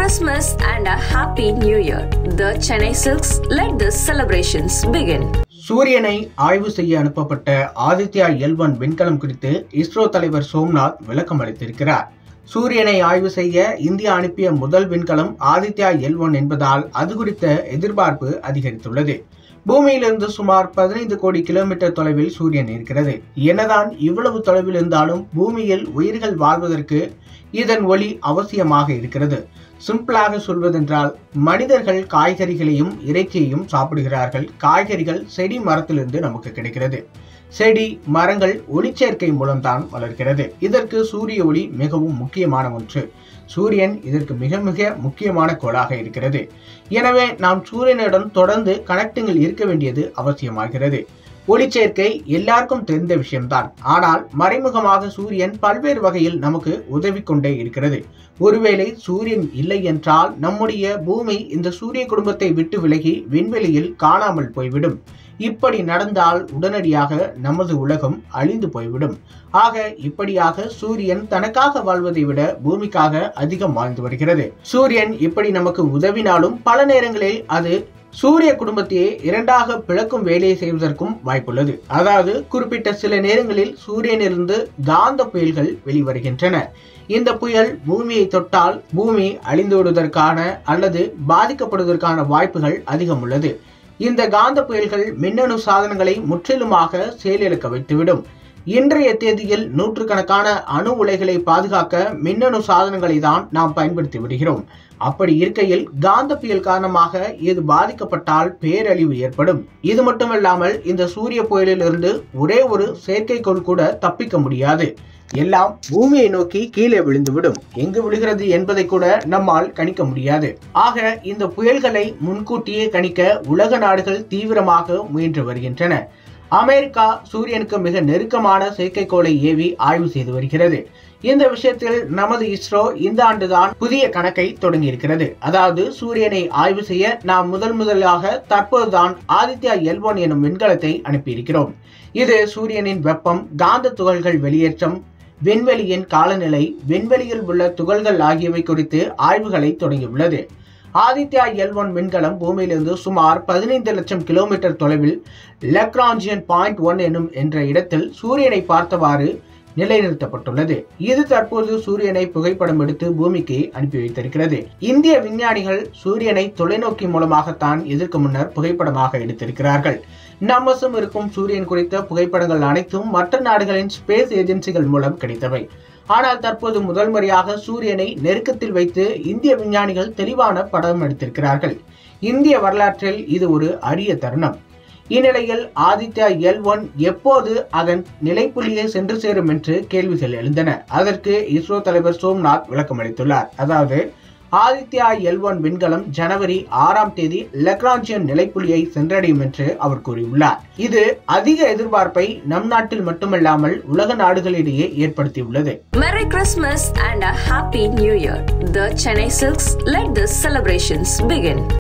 Christmas and a Happy New Year. The Chennai Silks let the celebrations begin. சூரியனை ஆய்வு செய்ய அனுப்பப்பட்ட Aditya L one விண்கலம் குறித்து இஸ்ரோ தலைவர் சோம்நாத் விளக்கம் அளித்திருக்கிறார் சூரியனை ஆய்வு செய்ய இந்தியா அனுப்பிய முதல் விண்கலம் ஆதித்யா எல் ஒன் என்பதால் அது குறித்த எதிர்பார்ப்பு அதிகரித்துள்ளது பூமியிலிருந்து சுமார் பதினைந்து கோடி கிலோமீட்டர் தொலைவில் சூரியன் இருக்கிறது என்னதான் இவ்வளவு தொலைவில் இருந்தாலும் பூமியில் உயிர்கள் வாழ்வதற்கு இதன் ஒளி அவசியமாக இருக்கிறது சிம்பிளாக சொல்வதென்றால் மனிதர்கள் காய்கறிகளையும் இறைச்சியையும் சாப்பிடுகிறார்கள் காய்கறிகள் செடி மரத்திலிருந்து நமக்கு கிடைக்கிறது செடி மரங்கள் ஒளிச்சேர்க்கை மூலம்தான் வளர்கிறது இதற்கு சூரிய ஒளி மிகவும் முக்கியமான ஒன்று சூரியன் இதற்கு மிக மிக முக்கியமான கோளாக இருக்கிறது எனவே நாம் சூரியனுடன் தொடர்ந்து கனெக்டிங்கில் இருக்க வேண்டியது அவசியமாகிறது ஒளிச்சேர்க்கை எல்லாருக்கும் தெரிந்த விஷயம்தான் ஆனால் மறைமுகமாக சூரியன் பல்வேறு வகையில் நமக்கு உதவி கொண்டே இருக்கிறது ஒருவேளை சூரியன் இல்லை என்றால் நம்முடைய பூமி இந்த சூரிய குடும்பத்தை விட்டு விலகி விண்வெளியில் காணாமல் போய்விடும் இப்படி நடந்தால் உடனடியாக நமது உலகம் அழிந்து போய்விடும் ஆக இப்படியாக சூரியன் தனக்காக வாழ்வதை விட பூமிக்காக அதிகம் வாழ்ந்து வருகிறது சூரியன் இப்படி நமக்கு உதவினாலும் பல நேரங்களில் அது சூரிய குடும்பத்தையே இரண்டாக பிளக்கும் வேலையை செய்வதற்கும் வாய்ப்புள்ளது அதாவது குறிப்பிட்ட சில நேரங்களில் சூரியனிலிருந்து காந்த புயல்கள் வெளிவருகின்றன இந்த புயல் பூமியை தொட்டால் பூமி அழிந்துவிடுவதற்கான அல்லது பாதிக்கப்படுவதற்கான வாய்ப்புகள் அதிகம் உள்ளது இந்த காந்த புயல்கள் மின்னணு சாதனங்களை முற்றிலுமாக செயலிழக்க வைத்துவிடும் இன்றைய தேதியில் நூற்றுக்கணக்கான அணு உலைகளை பாதுகாக்க மின்னணு சாதனங்களை தான் நாம் பயன்படுத்தி வருகிறோம் அப்படி இருக்கையில் காந்த புயல் காரணமாக இது பாதிக்கப்பட்டால் பேரழிவு ஏற்படும் இது மட்டுமல்லாமல் இந்த சூரிய புயலிலிருந்து ஒரே ஒரு செயற்கைக்கோள் கூட தப்பிக்க முடியாது எல்லாம் பூமியை நோக்கி கீழே விழுந்துவிடும் எங்கு விழுகிறது என்பதை கூட நம்மால் கணிக்க முடியாது ஆக இந்த புயல்களை முன்கூட்டியே கணிக்க உலக நாடுகள் தீவிரமாக முயன்று வருகின்றன அமெரிக்கா சூரியனுக்கு மிக நெருக்கமான செயற்கைக்கோளை ஏவி ஆய்வு செய்து வருகிறது இந்த விஷயத்தில் நமது இஸ்ரோ இந்த ஆண்டுதான் புதிய கணக்கை தொடங்கி இருக்கிறது அதாவது சூரியனை ஆய்வு செய்ய நாம் முதல் முதலாக தற்போதுதான் ஆதித்யா எல் ஒன் எனும் விண்கலத்தை அனுப்பியிருக்கிறோம் இது சூரியனின் வெப்பம் காந்த துகள்கள் வெளியேற்றம் விண்வெளியின் காலநிலை விண்வெளியில் உள்ள துகள்கள் ஆகியவை குறித்து ஆய்வுகளை தொடங்கியுள்ளது ஆதித்யா எல் ஒன் விண்கலம் பூமியிலிருந்து சுமார் பதினைந்து லட்சம் கிலோமீட்டர் தொலைவில் லெக்ராஞ்சியன் பாயிண்ட் ஒன் எனும் என்ற இடத்தில் சூரியனை பார்த்தவாறு நிலைநிறுத்தப்பட்டுள்ளது இது தற்போது சூரியனை புகைப்படம் எடுத்து பூமிக்கு அனுப்பி வைத்திருக்கிறது இந்திய விஞ்ஞானிகள் சூரியனை தொலைநோக்கி மூலமாகத்தான் இதற்கு முன்னர் புகைப்படமாக எடுத்திருக்கிறார்கள் நம்மசம் இருக்கும் சூரியன் குறித்த புகைப்படங்கள் அனைத்தும் மற்ற நாடுகளின் ஸ்பேஸ் ஏஜென்சிகள் மூலம் கிடைத்தவை ஆனால் தற்போது முதல் முறையாக சூரியனை நெருக்கத்தில் வைத்து இந்திய விஞ்ஞானிகள் தெளிவான படம் எடுத்திருக்கிறார்கள் இந்திய வரலாற்றில் இது ஒரு அரிய தருணம் இந்நிலையில் ஆதித்யா எல் ஒன் எப்போது அதன் நிலைப்புள்ளியை சென்று சேரும் என்று கேள்விகள் எழுந்தன அதற்கு இஸ்ரோ தலைவர் சோம்நாத் விளக்கம் அளித்துள்ளார் அதாவது ஆதித்யா எல் ஒன் விண்கலம் ஜனவரி ஆறாம் தேதி லெக்ராஞ்சியன் நிலைப்புள்ளியை சென்றடையும் என்று அவர் கூறியுள்ளார் இது அதிக எதிர்பார்ப்பை நம் நாட்டில் மட்டுமல்லாமல் உலக நாடுகளிடையே ஏற்படுத்தியுள்ளது Merry Christmas and a Happy New Year. The Chennai Silks let the celebrations begin.